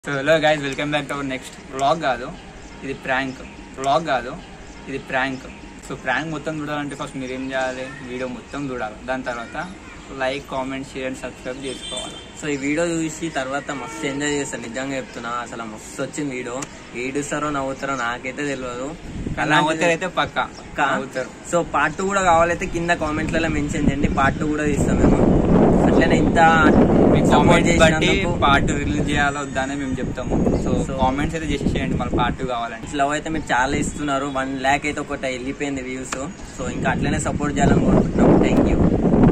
So hello guys welcome back to our next vlog కాదు ఇది prank vlog కాదు ఇది ప్రాంక్ సో ప్రాంక్ మొత్తం చూడాలంటే ఫస్ట్ మీరు ఏం చేయాలి వీడియో మొత్తం చూడాలి దాని తర్వాత like comment share and subscribe చేసుకోవాలి సో ఈ వీడియో చూసి తర్వాత మస్తు ఎంజాయ్ చేస్తాను నిజంగా చెప్తున్నా అసలు మస్తు వచ్చింది వీడియో ఏడుస్తారో నవ్వుతారో నాకైతే తెలియదు అలా అవుతారు అయితే పక్క పక్కా. అవుతారు సో పార్ట్ టూ కూడా కావాలైతే కింద కామెంట్లలో మెన్షన్ చేయండి పార్ట్ టూ కూడా తీస్తాం మేము అట్లనే ఇంత మీ సపోర్ట్ కామెంట్స్ బట్టి చేసినందుకు పార్ట్ రిలీజ్ చేయాలో వద్దని మేము చెప్తాము సో So- కామెంట్స్ అయితే జస్ట్ చేయండి మళ్ళీ పార్ట్ టూ కావాలంటే లవ్ అయితే మీరు చాలా ఇస్తున్నారు వన్ ల్యాక్ అయితే ఒకటి వెళ్ళిపోయింది వ్యూస్ సో ఇంకా అట్లనే సపోర్ట్ చేయాలని కోరుకుంటున్నాం థ్యాంక్ యూ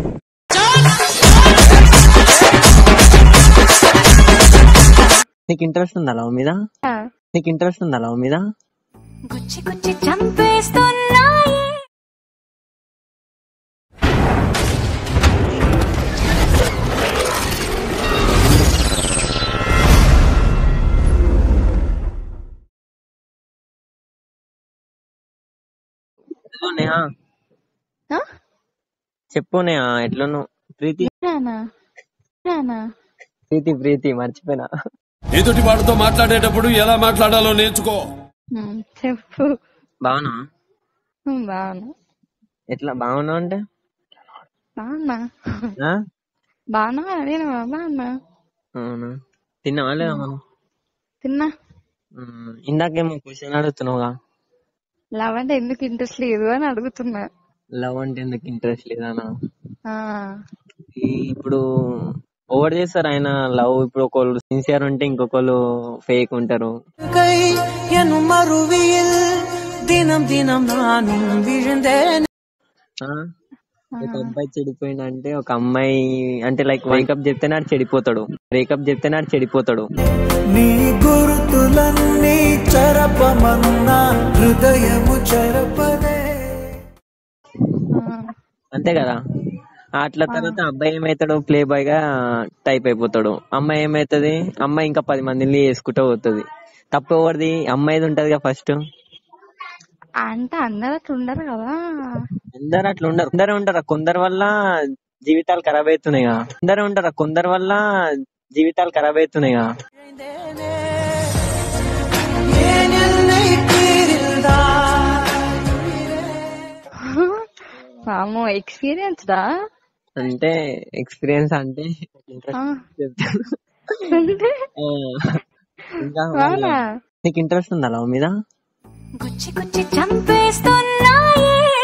నీకు ఇంట్రెస్ట్ ఉందా లవ్ మీద నీకు ఇంట్రెస్ట్ ఉందా లవ్ మీద గుచ్చి గుచ్చి చంపేస్తున్నాయి హలో నేహా ఆ? చెప్పు నేహా ఎట్లను ప్రీతి రానా రానా ప్రీతి ప్రీతి మర్చిపోయినా ఎదుటి వాడితో మాట్లాడేటప్పుడు ఎలా మాట్లాడాలో నేర్చుకో ఉమ్, చెప్పు బాగున్నా ఉమ్, బాగున్నా ఎట్లా బాగున్నా అంటే బాగున్నా ఆ? బాగున్నా అడిగినా బాగున్నా అవునా తిన్నావా లేదా మనం తిన్నా ఉమ్, ఇందాకేమో క్వశ్చన్ అడుగుతున్నావుగా లవ్ అంటే ఎందుకు ఇంట్రెస్ట్ లేదు అని అడుగుతున్నా లవ్ అంటే ఎందుకు ఇంట్రెస్ట్ లేదనా ఆ ఈ- ఇప్పుడు ఓవర్ చేస్తారు ఆయన లవ్ ఇప్పుడు ఒకళ్ళు సిన్సియర్ ఉంటే ఇంకొకళ్ళు ఫేక్ ఉంటారు கை எனும் மறுவியில் தினம் தினம் நானும் விழுந்தேன் ఆ? ఒక అబ్బాయి చెడిపోయిందంటే ఒక అమ్మాయి అంటే లైక్ బ్రేకప్ చెప్తేనే ఆడు చెడిపోతాడు బ్రేకప్ చెప్తేనే ఆడు చెడిపోతాడు నీ గురుతులన్నీ చరపమన్నా హృదయము చరపదే ఆ. అంతే కదా అట్లా తర్వాత అబ్బాయి ఏమైతాడు ప్లే బాయ్ గా టైప్ అయిపోతాడు అమ్మాయి ఏమైతది అమ్మాయి ఇంకా పది మందిని వేసుకుంటూ పోతుంది తప్పు ఎవరిది అమ్మాయిది ఉంటది కదా ఫస్ట్ అంటే అందరూ అట్లా ఉండరు కదా అందరు అట్లా ఉండరు అందరూ ఉంటారు కొందరు వల్ల జీవితాలు ఖరాబ్ అవుతున్నాయి కదా అందరూ ఉంటారు కొందరు వల్ల జీవితాలు ఖరాబ్ అవుతున్నాయి కదా ஏன் என்னை தீரில்தான் వామో ఎక్స్పీరియన్స్ దా అంటే ఎక్స్పీరియన్స్ అంటే ఆ. చెప్తాను. అంటే ఆ, ఇంకా అవునా నీకు ఇంట్రెస్ట్ ఉందా లవ్ మీద గుచ్చి గుచ్చి చంపేస్తున్నాయి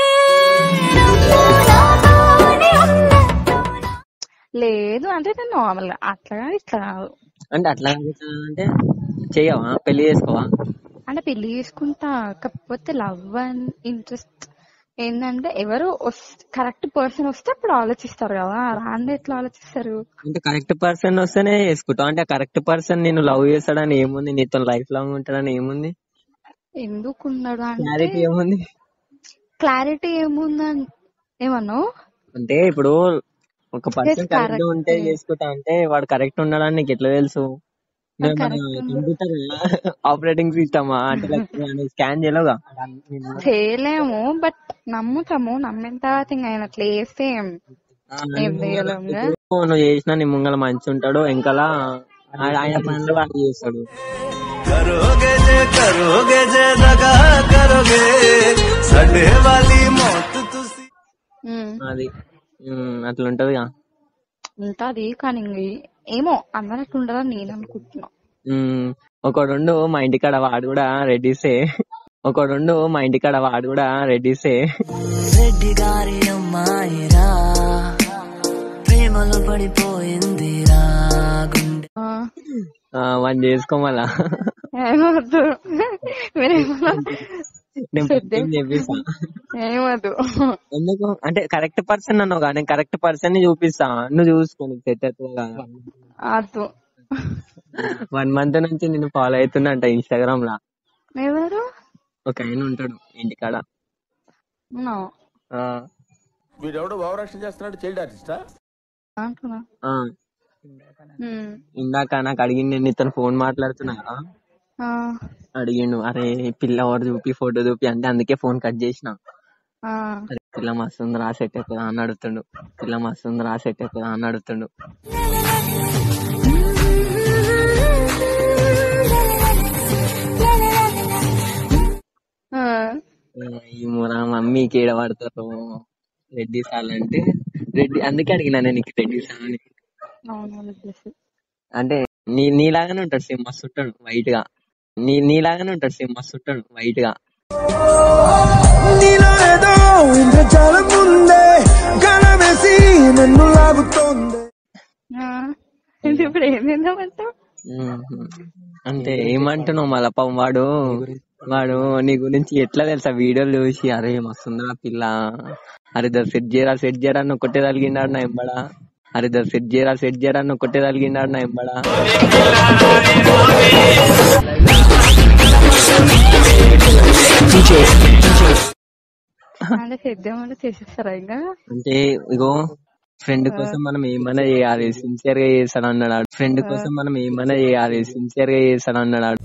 నువ్వు నాతోనే ఉన్నట్టు. లేదు అంటే నేను నార్మల్ గా అట్లా కాదు ఇట్లా కాదు అంటే అట్లా అంటే చెయ్యవా పెళ్లి చేసుకోవా అంటే పెళ్లి చేసుకుంటా కాకపోతే లవ్ అండ్ ఇంట్రెస్ట్ ఏంటంటే ఎవరు కరెక్ట్ పర్సన్ వస్తే అప్పుడు ఆలోచిస్తారు కదా రాంది ఎట్లా ఆలోచిస్తారు అంటే కరెక్ట్ పర్సన్ వస్తేనే చేసుకుంటావు అంటే కరెక్ట్ పర్సన్ నేను లవ్ చేస్తాడని ఏముంది నీతో లైఫ్ లాంగ్ ఉంటాడని ఏముంది ఎందుకు ఉన్నాడు అంటే క్లారిటీ ఏముంది క్లారిటీ ఏముందని ఏమన్నావు అంటే ఇప్పుడు ఒక పర్సన్ Yes, కరెక్ట్ correct. ఉంటే చేసుకుంటా అంటే వాడు కరెక్ట్ ఉన్నాడని నీకు ఎట్లా తెలుసు నువ్వు మన correct ఉంది. కంప్యూటర్ ఆపరేటింగ్ సిస్టమా అంటే స్కాన్ చేయలేవుగా చేయలేము బట్ నమ్ముతాము నమ్మిన తర్వాత ఇంకా ఆయన అట్లా వేస్తే ఏం చేయలేము కదా. ఇప్పుడు నువ్వు చేసినా నీ ముంగల మంచి ఉంటాడు వెనకాల ఆ- ఆయన పనులు వాడు చేస్తాడు करोगे जे करोगे जे दगा करोगे सड़े वाली मौत तुसी ఉమ్. అది ఉమ్, అట్లా ఉంటదిగా ఉంటది కానీ ఇంక ఏమో అందరూ అట్లా ఉండదని నేను అనుకుంటున్నా ఉమ్, ఒకడుండు మా ఇంటికాడ వాడు కూడా రెడ్డిసే ఒకడుండు మా ఇంటికాడ వాడు కూడా రెడ్డిసే రెడ్డి గారి అమ్మాయిరా ప్రేమలో పడిపోయిందిరా గుండె ఆ, ఆ, వాడిని చేసుకోమలా ఏమవద్దు మీరేమన్నా నేను పెద్ద- పరిచయం చేపిస్తా ఏమవద్దు ఎందుకు అంటే కరెక్ట్ పర్సన్ అన్నావు కదా నేను కరెక్ట్ పర్సన్ ని చూపిస్తా నువ్వు చూసుకో నీకు సెట్ అవుతుంది అద్దు వన్ మంత్ నుంచి నేను ఫాలో అవుతున్నా ఇన్స్టాగ్రామ్ లా ఎవరు ఒక ఆయన ఉంటాడు ఇంటికాడ No. ఆ, వీడెవడో భావరక్షణ చేస్తున్నాడు చైల్డ్ ఆర్టిస్టా అంటున్నా ఆ, ఉమ్. ఇందాక నాకు అడిగింది నేను ఇతను ఫోన్ మాట్లాడుతున్నా కదా ఆ, అడిగిండు అరే పిల్ల ఎవరు చూపి ఫోటో చూపి అంటే అందుకే ఫోన్ కట్ చేసిన ఆ. అరే పిల్ల మస్తుంది రా సెట్ అవుతుందా అని అడుగుతుండు పిల్ల మస్తుంది రా సెట్ అవుతుందా అని అడుగుతుండు ఆ మీకు ఏడ పడతారు రెడ్డి సాల్ అంటే రెడ్డి అందుకే అడిగినా నేను నీకు రెడ్డి సాల్ అని అవును తెలుసు అంటే నీ నీలాగానే ఉంటాడు సేమ్ మస్తు ఉంటాడు వైట్ గా నీ నీలాగానే ఉంటాడు సేమ్ మస్తు ఉంటాడు వైట్ గా నీలో ఏదో ఇంద్రజాలం ఉందే గణవేసి నన్ను లాగుతోంది ఆ, ఇది ఇప్పుడు ఏం చేద్దామంటావు మ్మ్. అంటే ఏమంటున్నావు మళ్ళా పాపం వాడు వాడు నీ గురించి ఎట్లా తెలుసా వీడియోలు చూసి అరే మస్తుందా పిల్ల అరే ఇద్దరు సెట్ చేయరా సెట్ చేయరా అని ఒకటే తగిలినాడు నా ఎంబడా అరే ఇద్దరు సెట్ చేయరా సెట్ చేయరా అని ఒకటే తగిలినాడు నా ఎంబడా అంటే చేద్దామంటే చేసేస్తారా ఇంకా అంటే ఇగో ఫ్రెండ్ కోసం మనం ఏమైనా చేయాలి సిన్సియర్ గా చేస్తాను అన్నాడు ఫ్రెండ్ కోసం మనం ఏమైనా చేయాలి సిన్సియర్ గా చేస్తాను అన్నాడు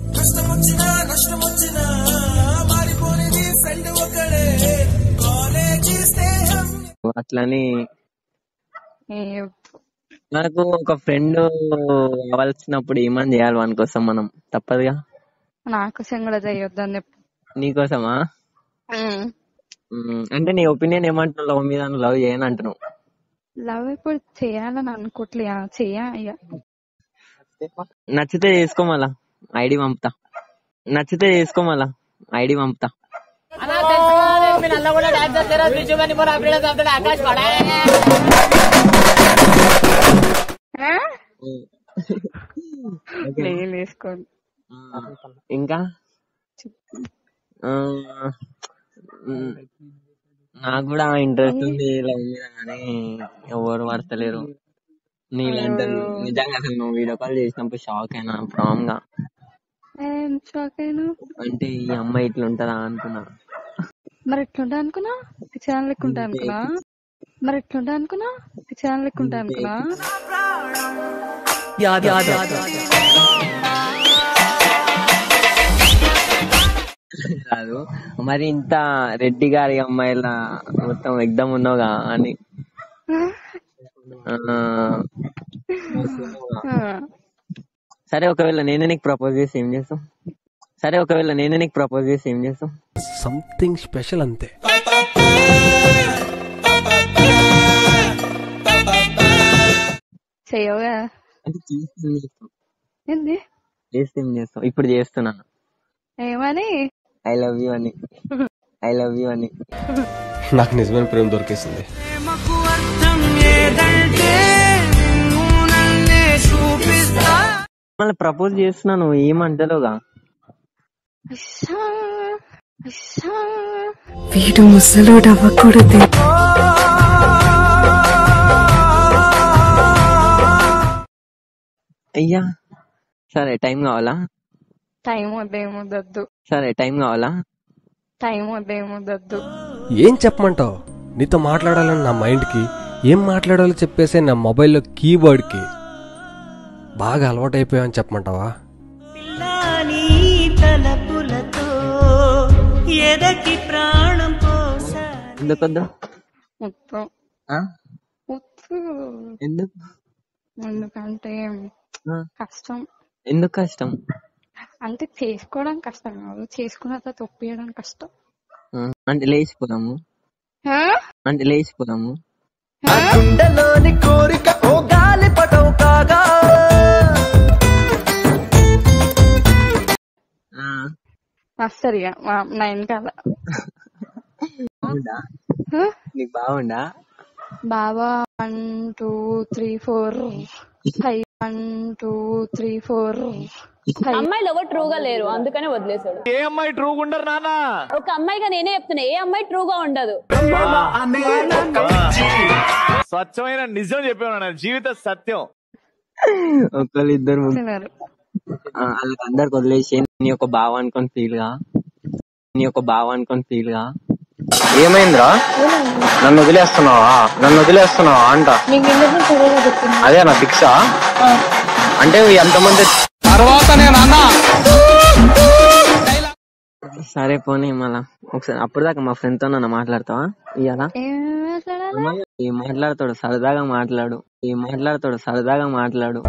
అట్లని ఏ- మనకు ఒక ఫ్రెండ్ కావాల్సినప్పుడు ఏమని చేయాలి వాని కోసం మనం తప్పదుగా నా కోసం కూడా చేయొద్దు అని చెప్పు నీకోసమా ఉమ్. మ్మ్. అంటే నీ ఒపీనియన్ ఏమంటున్నావు లవ్ మీద లవ్ చేయని అంటున్నావు లవ్ ఇప్పుడు చేయాలని అనుకోవట్లే ఆ, చెయ్య ఇక నచ్చితే చేసుకో మళ్ళా ఐడి పంపుతా నచ్చితే చేసుకో మళ్ళా ఐడి పంపుతా ఆ? లేదు వేసుకోండి ఆ, ఇంకా ఆ, మ్మ్. నాకు కూడా ఇంట్రెస్ట్ ఉంది లవ్ మీద కానీ ఎవరు పడతలేరు నీళ్ళంటే నిజంగా అసలు నువ్వు వీడియో కాల్ చేసినప్పుడు షాక్ అయినా ప్రామ్ గా ఏం షాక్ అయినా అంటే ఈ అమ్మాయి ఇట్లా ఉంటదా అనుకున్నా మరి ఎట్లుంటా అనుకున్నా పిచ్చాన్ లెక్క ఉంటా అనుకున్నా మరి ఎట్లుంటా అనుకున్నా పిచ్చాన్ లెక్క ఉంటా అనుకున్నా కాదు మరి ఇంత రెడ్డి గారి అమ్మాయిల మొత్తం ఎగ్దమ్ ఉన్నావుగా అని ఆ, ఆ, సరే ఒకవేళ నేనే నీకు ప్రపోజ్ చేసి ఏం చేస్తావు సరే ఒకవేళ నేనే నీకు ప్రపోజ్ చేసి ఏం చేస్తావు సంథింగ్ స్పెషల్ అంతే చెయ్యవుగా అంటే చేస్తే ఏం చేస్తావు ఏంది చేస్తే ఏం చేస్తావు ఇప్పుడు చేస్తున్నాను ఏమని ఐ లవ్ యూ అని ఐ లవ్ యూ అని నాకు నిజమైన ప్రేమ దొరికేసింది మళ్ళీ ప్రపోజ్ చేస్తున్నాను ఏమంటలోగా అస్సా, అస్సా. వీడు ముసలోడు అవ్వకూడదు అయ్యా సరే టైం కావాలా టైం వద్దేమొద్దద్దు సరే టైం కావాలా టైం వద్దేమొద్దద్దు ఏం చెప్పమంటావు నీతో మాట్లాడాలని నా మైండ్కి ఏం మాట్లాడాలో చెప్పేసే నా మొబైల్లో కీబోర్డ్కి బాగా అలవాటైపోయావని చెప్పమంటావా పిల్లాని తలపులతో ఎదకి ప్రాణం పోసా ఎందుకొద్దు మొత్తం ఆ? మొత్తం ఎందుకు ఎందుకంటే ఆ, కష్టం ఎందుకు కష్టం అంటే చేసుకోవడం కష్టం కాదు చేసుకున్న తర్వాత ఒప్పియడం కష్టం ఆ, అంటే లేచిపోదాము ఆ? అంటే లేచిపోదాము గుండెలోని కోరిక ఓ గాలి పటం కాగా ఆ, వస్తారు ఇక మా- నా వెనకాల బాగుందా ఆ? నీకు బాగుందా బాబా one two three four five one two three four five అమ్మాయిలు ఎవరు ట్రూగా లేరు అందుకనే వదిలేశాడు ఏ అమ్మాయి ట్రూగా ఉండరు నానా ఒక అమ్మాయిగా నేనే చెప్తున్నా ఏ అమ్మాయి ట్రూగా ఉండదు స్వచ్ఛమైన నిజం చెప్పాను జీవిత సత్యం ఒకళ్ళు ఇద్దరు ముగ్గురు తిన్నారు ఆ, వాళ్ళకి అందరికి వదిలేసి నీ ఒక బావ అనుకొని ఫీల్ గా నీ ఒక బావ అనుకొని ఫీల్ గా ఏమైందిరా నన్ను వదిలేస్తున్నావా నన్ను వదిలేస్తున్నావా అంట అదే నా ఫిక్సా అంటే ఎంతమంది సరే పోనీ మళ్ళా ఒకసారి అప్పుడు దాకా మా ఫ్రెండ్ తో నన్ను మాట్లాడతావా ఇయ్యాలా ఏం మాట్లాడాలి ఏం మాట్లాడతాడు సరదాగా మాట్లాడు ఏం మాట్లాడతాడు సరదాగా మాట్లాడు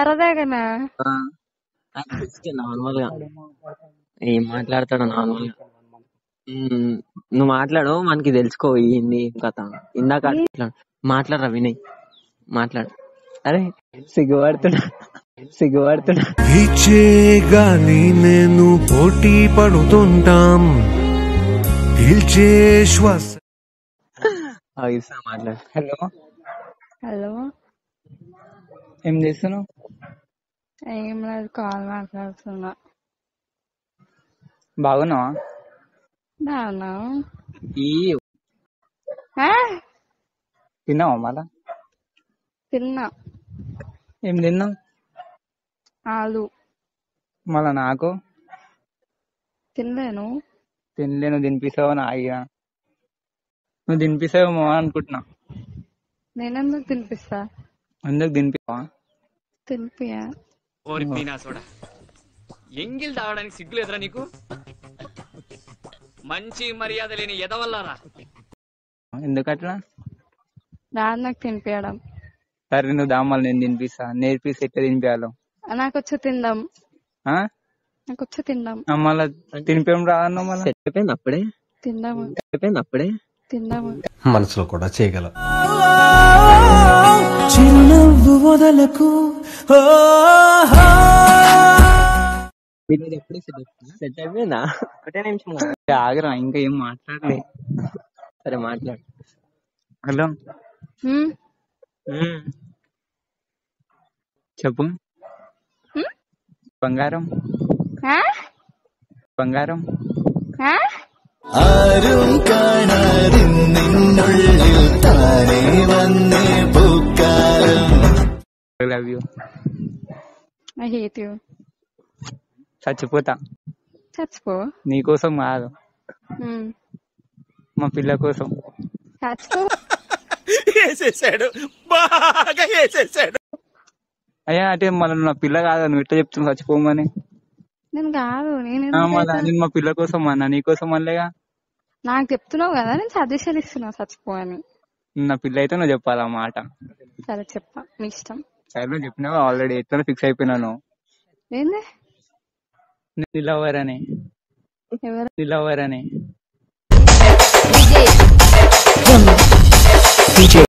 సరదాగానా నార్మల్ గా ఏం మాట్లాడతాడు నార్మల్ గా ఉమ్, నువ్వు మాట్లాడు మనకి తెలుసుకో ఏంది ఏం కథ ఇందాక అట్లా మాట్లాడరా వినయ్ మాట్లాడు అరే సిగ్గుపడుతున్నా సిగ్గుపడుతున్నా ఇచ్చే గాలి నేను పోటీ పడుతుంటాం పీల్చే శ్వాస ఆ, ఇస్తా మాట్లాడు హలో హలో ఏం చేస్తున్నావు ఏం లేదు కాల్ మాట్లాడుతున్నా బాగున్నావా బాగున్నా ఈ తిన్నావా మళ్ళా తిన్నా ఏం తిన్నావు ఆలు మళ్ళా నాకు తినలేను తినలే నువ్వు తినిపిస్తావు నా ఆగినా నువ్వు తినిపిస్తావేమో అనుకుంటున్నా నేనెందుకు తినిపిస్తా అందుకు తినిపిస్తావా తినిపియా ఓరి పీనాసోడా ఎంగిల్ తాగడానికి సిగ్గులేదురా నీకు మంచి మర్యాద లేని ఎదవల్లారా ఎందుకట్లా రాదు నాకు తినిపించడం సరే నువ్వు దామాలు నేను తినిపిస్తా నేర్పిస్తే ఎట్లా తినిపించాలో నాకు వచ్చి తిందాం ఆ? నాకు వచ్చి తిందాం ఆ, మళ్ళా తినిపేం రాదన్నావు మళ్ళా సెట్ అయిపోయింది అప్పుడే తిందాము అయిపోయింది అప్పుడే తిందాము మనసులో కూడా చేయగలం చిరునవ్వు వదలకు ఓ వీడియోది ఎప్పుడే సెట్ అయిపోయిందా సెట్ అయిపోయిందా ఒకటే నిమిషం కదా. ఆగరా ఇంకా ఏం మాట్లాడలే సరే మాట్లాడు హలో హ్మ్? చెప్పు హ్మ్? బంగారం ఆ? బంగారం ఆ? ആരും കാണാതിന്നുള്ളിൽ താനേ വന്നേ പൂക്കാലം love you I hate you. చచ్చిపోతా చచ్చిపో నీకోసం కాదు హ్మ్. మా పిల్ల కోసం చచ్చిపో వేసేసాడు బాగా వేసేసాడు అయ్యా అంటే మళ్ళీ నా పిల్ల కాదు నువ్వు ఎట్లా చెప్తున్నావు చచ్చిపోమని నేను కాదు నేను ఆ, ఎందుకు మళ్ళా అయితే- నేను మా పిల్ల కోసం అన్నా నీకోసం మళ్ళీగా నాకు చెప్తున్నావు కదా నేను సజెషన్ ఇస్తున్నా చచ్చిపో అని నా పిల్ల అయితే నువ్వు చెప్పాలి ఆ మాట సరే చెప్పా మీ ఇష్టం సరే నువ్వు చెప్పినావు ఆల్రెడీ ఎట్లా ఫిక్స్ అయిపోయినాను ఏంది నీ లవర్ అని ఎవరు నీ లవర్ అని